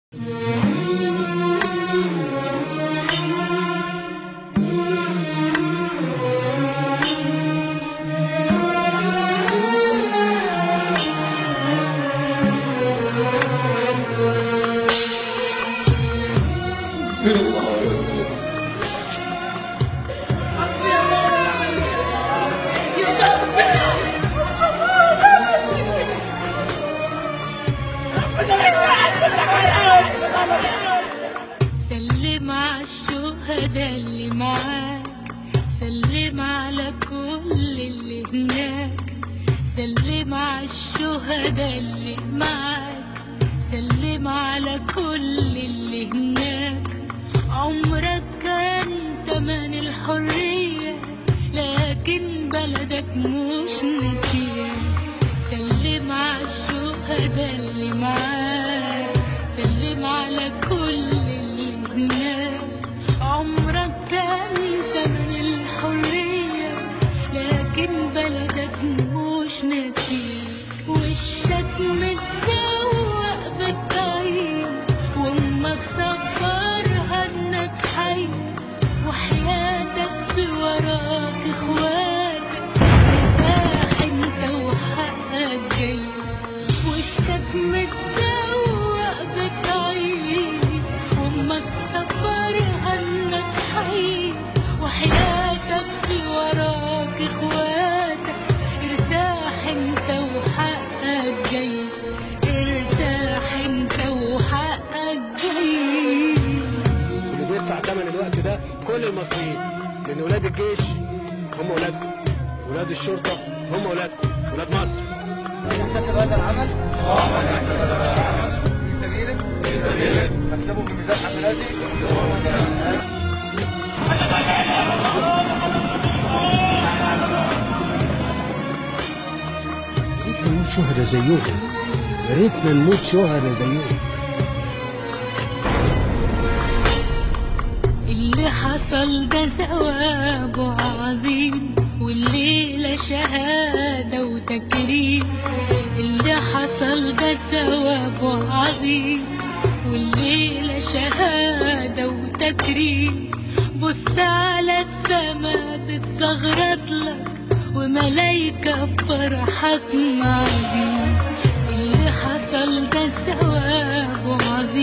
استغفر الله واتوب اليه سلم على الشهداء اللي معاك سلم على كل اللي هناك سلم على الشهداء اللي معاك سلم على كل اللي هناك عمرك كان تمن الحرية لكن بلدك مش نسيان سلم على الشهداء اللي معاك سلم على كل اللي هناك عمرك كان تمن الحرية لكن بلدك مش ناسيك وشك متسوق بالطريق وامك صبرها انك حي وحياتك في وراك اخواتك ارتاح انت وحقك جاي وشك متسوق بالطريق وامك صبرها انك حي وحياتك في وراك اخواتك ارتاح انت وحقك جاي ارتاح انت وحقك جاي اللي بيدفع ثمن الوقت ده كل المصريين لان ولاد الجيش هم ولادكم ولاد الشرطه هم ولادكم ولاد مصر يحتسب هذا العمل في سبيلك في سبيلك اكتبه في ميزان حسناتي ريتنا نموت شهداء زيهم يا ريتنا نموت شهداء زيهم اللي حصل ده ثوابه عظيم والليلة شهادة وتكريم اللي حصل ده ثوابه عظيم والليلة شهادة وتكريم بص على السما بتزغرط لك وملايكة في فرحك معزين اللي حصل ده ثوابه عظيم